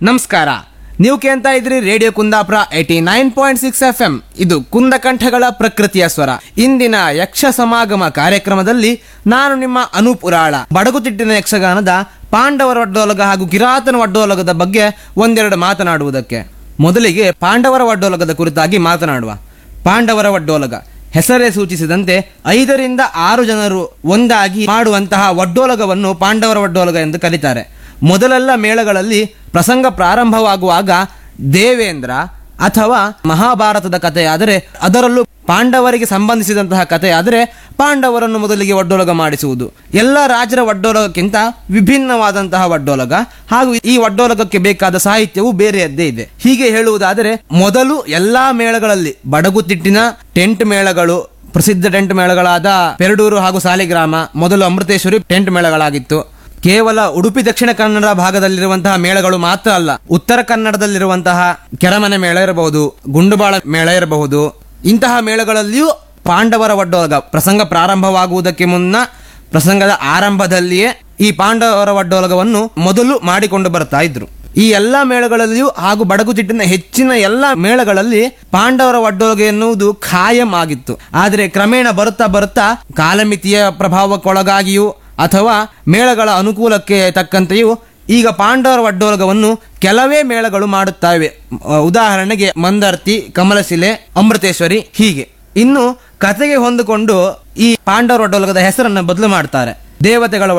ನಮಸ್ಕಾರ ನೀವು ಕೇಳ್ತಾ ಇದ್ರಿ radio Kundapura eighty nine point six F M ಇದು ಕುಂದಕಂಠಗಳ ಪ್ರಕೃತಿಯ ಸ್ವರ ಇಂದಿನ ಯಕ್ಷ ಸಮಾಗಮ ಕಾರ್ಯಕ್ರಮದಲ್ಲಿ ನಾನು ನಿಮ್ಮ ಅನೂಪ್ ಉರಾಳ ಬಡಗುತಿಟ್ಟಿನ ಯಕ್ಷಗಾನದ ಪಾಂಡವರ ಒಡ್ಡೋಲಗ ಹಾಗೂ ಕಿರಾತನ ಒಡ್ಡೋಲಗದ ಬಗ್ಗೆ ಒಂದೆರಡು ಮಾತನಾಡುವುದಕ್ಕೆ ಮೊದಲಿಗೆ ಪಾಂಡವರ ಒಡ್ಡೋಲಗದ ಕುರಿತಾಗಿ ಮಾತನಾಡುವ ಪಾಂಡವರ ಒಡ್ಡೋಲಗ ಹೆಸರೇ ಸೂಚಿಸಿದಂತೆ ಐದರಿಂದ ಆರು ಜನರು ಒಂದಾಗಿ ಮಾಡುವಂತಹ ಒಡ್ಡೋಲಗವನ್ನು ಪಾಂಡವರ ಒಡ್ಡೋಲಗ ಎಂದು ಕರೀತಾರೆ ಮೊದಲೆಲ್ಲ ಮೇಳಗಳಲ್ಲಿ ಪ್ರಸಂಗ ಪ್ರಾರಂಭವಾಗುವಾಗ ದೇವೇಂದ್ರ ಅಥವಾ ಮಹಾಭಾರತದ ಕಥೆಯಾದರೆ ಅದರಲ್ಲೂ ಪಾಂಡವರಿಗೆ ಸಂಬಂಧಿಸಿದಂತಹ ಕಥೆಯಾದರೆ ಪಾಂಡವರನ್ನು ಮೊದಲಿಗೆ ಒಡ್ಡೋಲಗ ಮಾಡಿಸುವುದು ಎಲ್ಲ ರಾಜರ ಒಡ್ಡೋಲಗಕ್ಕಿಂತ ವಿಭಿನ್ನವಾದಂತಹ ಒಡ್ಡೋಲಗ ಹಾಗೂ ಈ ಒಡ್ಡೋಲಗಕ್ಕೆ ಬೇಕಾದ ಸಾಹಿತ್ಯವು ಬೇರೆಯದ್ದೇ ಇದೆ ಹೀಗೆ ಹೇಳುವುದಾದರೆ ಮೊದಲು ಎಲ್ಲಾ ಮೇಳಗಳಲ್ಲಿ ಬಡಗುತಿಟ್ಟಿನ ಟೆಂಟ್ ಮೇಳಗಳು ಪ್ರಸಿದ್ಧ ಟೆಂಟ್ ಮೇಳಗಳಾದ ಪೆರಡೂರು ಹಾಗೂ ಸಾಲಿಗ್ರಾಮ ಮೊದಲು ಅಮೃತೇಶ್ವರಿ ಟೆಂಟ್ ಮೇಳಗಳಾಗಿತ್ತು ಕೇವಲ ಉಡುಪಿ ದಕ್ಷಿಣ ಕನ್ನಡ ಭಾಗದಲ್ಲಿರುವಂತಹ ಮೇಳಗಳು ಮಾತ್ರ ಅಲ್ಲ ಉತ್ತರ ಕನ್ನಡದಲ್ಲಿರುವಂತಹ ಕೆರಮನೆ ಮೇಳ ಇರಬಹುದು ಗುಂಡುಬಾಳ ಮೇಳ ಇರಬಹುದು ಇಂತಹ ಮೇಳಗಳಲ್ಲಿಯೂ ಪಾಂಡವರ ಒಡ್ಡೋಲಗ ಪ್ರಸಂಗ ಪ್ರಾರಂಭವಾಗುವುದಕ್ಕೆ ಮುನ್ನ ಪ್ರಸಂಗದ ಆರಂಭದಲ್ಲಿಯೇ ಈ ಪಾಂಡವರ ಒಡ್ಡೋಲಗವನ್ನು ಮೊದಲು ಮಾಡಿಕೊಂಡು ಬರ್ತಾ ಇದ್ರು ಈ ಎಲ್ಲಾ ಮೇಳಗಳಲ್ಲಿಯೂ ಹಾಗೂ ಬಡಗುತಿಟ್ಟಿನ ಹೆಚ್ಚಿನ ಎಲ್ಲಾ ಮೇಳಗಳಲ್ಲಿ ಪಾಂಡವರ ಒಡ್ಡೋಲಗ ಎನ್ನುವುದು ಖಾಯಂ ಆಗಿತ್ತು ಆದರೆ ಕ್ರಮೇಣ ಬರುತ್ತಾ ಬರುತ್ತಾ ಕಾಲಮಿತಿಯ ಪ್ರಭಾವಕ್ಕೊಳಗಾಗಿಯೂ ಅಥವಾ ಮೇಳಗಳ ಅನುಕೂಲಕ್ಕೆ ತಕ್ಕಂತೆಯೂ ಈಗ ಪಾಂಡವರ ಒಡ್ಡೋಲಗವನ್ನು ಕೆಲವೇ ಮೇಳಗಳು ಮಾಡುತ್ತವೆ ಅಹ್, ಉದಾಹರಣೆಗೆ ಮಂದರ್ತಿ ಕಮಲಶಿಲೆ ಅಮೃತೇಶ್ವರಿ ಹೀಗೆ ಇನ್ನು ಕತೆಗೆ ಹೊಂದಿಕೊಂಡು ಈ ಪಾಂಡವರ ಒಡ್ಡೋಲಗದ ಹೆಸರನ್ನು ಬದಲು ಮಾಡ್ತಾರೆ ದೇವತೆಗಳ